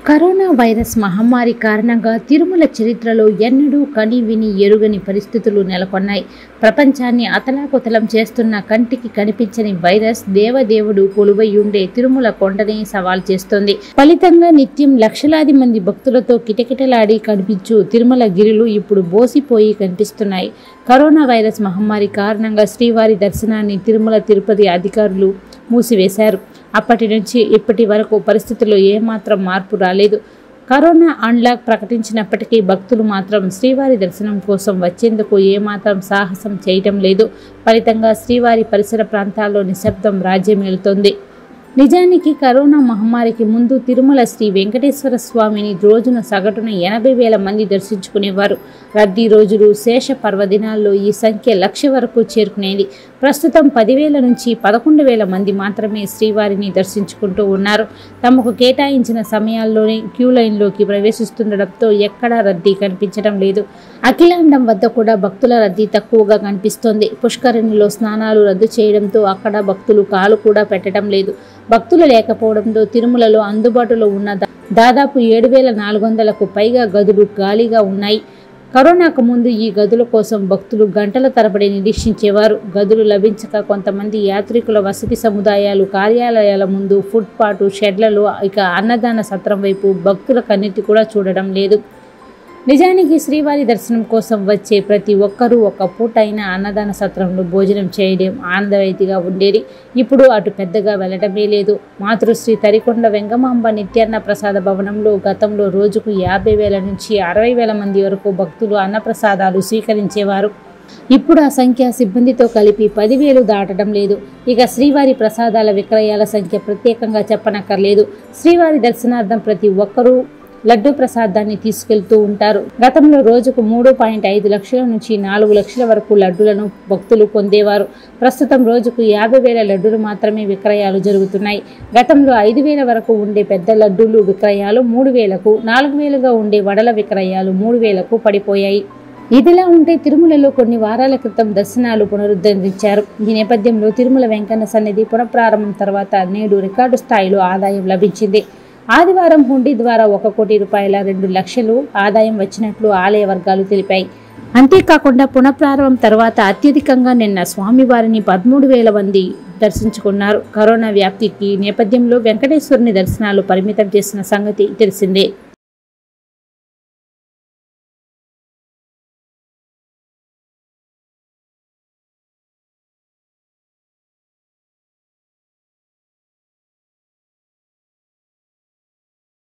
corona virus మహమ్మారి కారణంగా తిరుమల చరిత్రలో ఎన్నడూ కని విని ఎరుగని పరిస్థితులు నెలకొన్నాయి ప్రపంచాన్ని అతలాకుతలం చేస్తున్న కంటికి కనిపించని వైరస్ దేవదేవుడు కొలువై ఉండే తిరుమల కొండనే సవాల్ చేస్తోంది ఫలితంగా నిత్యం లక్షలాది మంది భక్తులతో కిటకిటలాడి కనిపించు తిరుమల గిరులు ఇప్పుడు బోసిపోయి కనిపిస్తున్నాయి కరోనా వైరస్ మహమ్మారి కారణంగా శ్రీవారి దర్శనాన్ని తిరుమల తిరుపతి అధికారులు మూసివేశారు అప్పటి నుంచి ఇప్పటి వరకు పరిస్థితుల్లో ఏమాత్రం మార్పు రాలేదు కరోనా అన్లాక్ ప్రకటించినప్పటికీ భక్తులు మాత్రం శ్రీవారి దర్శనం కోసం వచ్చేందుకు ఏమాత్రం సాహసం చేయటం లేదు ఫలితంగా శ్రీవారి పరిసర ప్రాంతాల్లో నిశ్శబ్దం రాజ్యమేలుతోంది నిజానికి కరోనా మహమ్మారికి ముందు తిరుమల శ్రీ వెంకటేశ్వర స్వామిని రోజున సగటున ఎనభై వేల మంది దర్శించుకునేవారు రద్దీ రోజులు శేష పర్వదినాల్లో ఈ సంఖ్య లక్ష వరకు చేరుకునేది ప్రస్తుతం పదివేల నుంచి పదకొండు వేల మంది మాత్రమే శ్రీవారిని దర్శించుకుంటూ ఉన్నారు తమకు కేటాయించిన సమయాల్లోనే క్యూ లైన్లోకి ప్రవేశిస్తుండటంతో ఎక్కడా రద్దీ కనిపించడం లేదు అఖిలాండం వద్ద కూడా భక్తుల రద్దీ తక్కువగా కనిపిస్తోంది పుష్కరిణిలో స్నానాలు రద్దు చేయడంతో అక్కడ భక్తులు కాలు కూడా పెట్టడం లేదు భక్తులు లేకపోవడంతో తిరుమలలో అందుబాటులో ఉన్న దా- దాదాపు ఏడు వేల నాలుగు వందలకు పైగా గదులు ఖాళీగా ఉన్నాయి కరోనాకు ముందు ఈ గదుల కోసం భక్తులు గంటల తరబడి నిరీక్షించేవారు గదులు లభించక కొంతమంది యాత్రికుల వసతి సముదాయాలు కార్యాలయాల ముందు ఫుట్పాటు షెడ్లలో ఇక అన్నదాన సత్రం వైపు భక్తుల కన్నెత్తి కూడా చూడడం లేదు నిజానికి శ్రీవారి దర్శనం కోసం వచ్చే ప్రతి ఒక్కరూ ఒక పూట అయినా అన్నదాన సత్రంలో భోజనం చేయడం ఆనందవైతిగా ఉండేది ఇప్పుడు అటు పెద్దగా వెళ్ళడమే లేదు మాతృశ్రీ తరికొండ వెంగమాంబ నిత్యాన్న ప్రసాద భవనంలో గతంలో రోజుకు యాభై వేల నుంచి అరవై వేల మంది వరకు భక్తులు అన్నప్రసాదాలు స్వీకరించేవారు ఇప్పుడు ఆ సంఖ్య సిబ్బందితో కలిపి పదివేలు దాటడం లేదు ఇక శ్రీవారి ప్రసాదాల విక్రయాల సంఖ్య ప్రత్యేకంగా చెప్పనక్కర్లేదు శ్రీవారి దర్శనార్థం ప్రతి ఒక్కరూ లడ్డు ప్రసాదాన్ని తీసుకెళ్తూ ఉంటారు గతంలో రోజుకు మూడు పాయింట్ ఐదు లక్షల నుంచి నాలుగు లక్షల వరకు లడ్డులను భక్తులు పొందేవారు ప్రస్తుతం రోజుకు యాభై వేల లడ్డులు మాత్రమే విక్రయాలు జరుగుతున్నాయి గతంలో ఐదు వేల వరకు ఉండే పెద్ద లడ్డూలు విక్రయాలు మూడు వేలకు నాలుగు వేలుగా ఉండే వడల విక్రయాలు మూడు వేలకు పడిపోయాయి ఇదిలా ఉంటే తిరుమలలో కొన్ని వారాల క్రితం దర్శనాలు పునరుద్ధరించారు ఈ నేపథ్యంలో తిరుమల వెంకన్న సన్నిధి పునఃప్రారంభం తర్వాత నేడు రికార్డు స్థాయిలో ఆదాయం లభించింది ఆదివారం హుండీ ద్వారా ఒక కోటి రూపాయల రెండు లక్షలు ఆదాయం వచ్చినట్లు ఆలయ వర్గాలు తెలిపాయి అంతేకాకుండా పునఃప్రారంభం తర్వాత అత్యధికంగా నిన్న స్వామివారిని పదమూడు వేల మంది దర్శించుకున్నారు కరోనా వ్యాప్తికి నేపథ్యంలో వెంకటేశ్వరుని దర్శనాలు పరిమితం చేసిన సంగతి తెలిసిందే